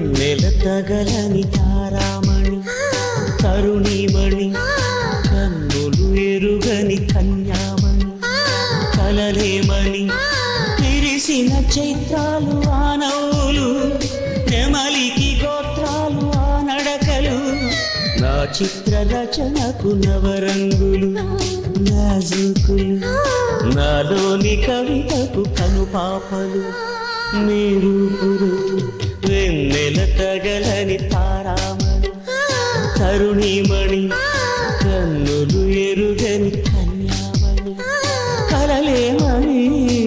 వెన్నెల తగలని తారామణి తరుణిమణి కన్నులు ఎరుగని కన్యామణి కలలేమని విరిసిన చైత్రాలు ఆ నవ్వులు నెమలికి గోత్రాలు ఆ నడకలు నా చిత్ర రచనకు నవరంగులు నాజుకులు నాలోని కవితకు కనుపాపలు మీరు వెన్నెల తగలని తారామణి తరుణిమణి కన్నులు ఎరుగని కన్యామణి కలలేమణి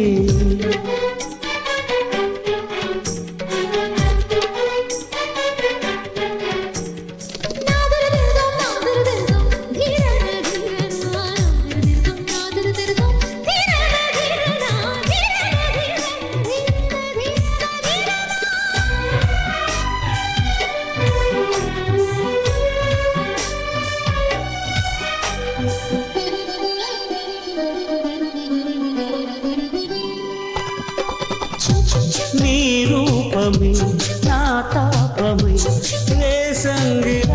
నీ రూపమే నా తాపమే వేసంగిరా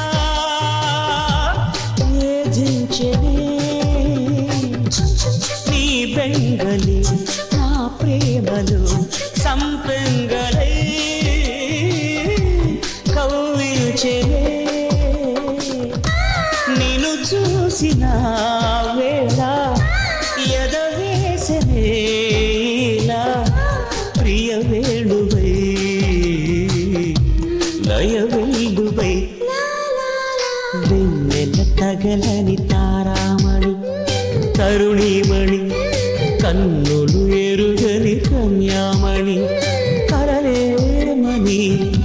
వేధించనే నీ బెంగలి నా ప్రేమలు సంపెంగలై కవ్వించనే నిన్ను చూసిన వేళ ఎదవేసనేలా ప్రియ వేణువై లయ వెల్లువై వెన్నెల తగలని తారామణి తరుణిమణి కన్నులు ఎరుగని కన్యామణి కరలేమణి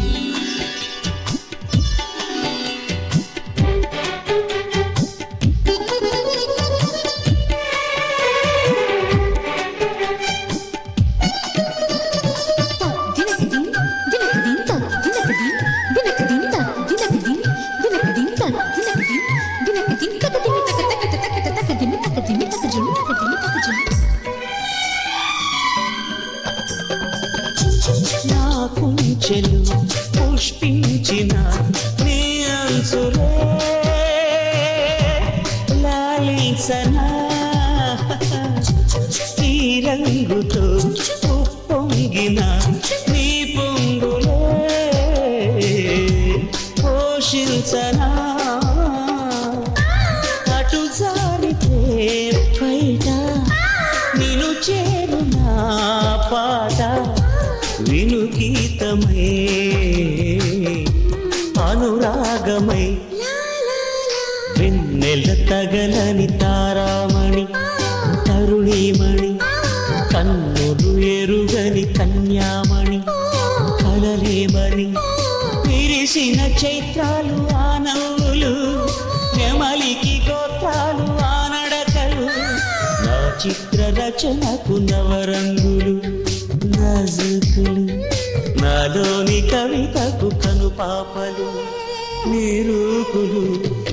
నా కుంచెలు పుష్పించిన నీ అంచులే లాలించనా ఈ రంగుతో ఉప్పొంగిన నీ పొంగులే పోషించనా అటు జారితే బయట నిన్ను చేరునా పాట విను గీతమై అనురాగమై వెన్నెల తగలని తారామణి తరుణిమణి కన్నులు ఎరుగని కన్యామణి కలలేమని విరిసిన చైత్రాలు ఆ నవ్వులు నెమలికి గోత్రాలు ఆ నడకలు నా చిత్ర రచనకు నవరంగులు నాజుకులు నాలోని కవితకు కనుపాపలు నిరూపులు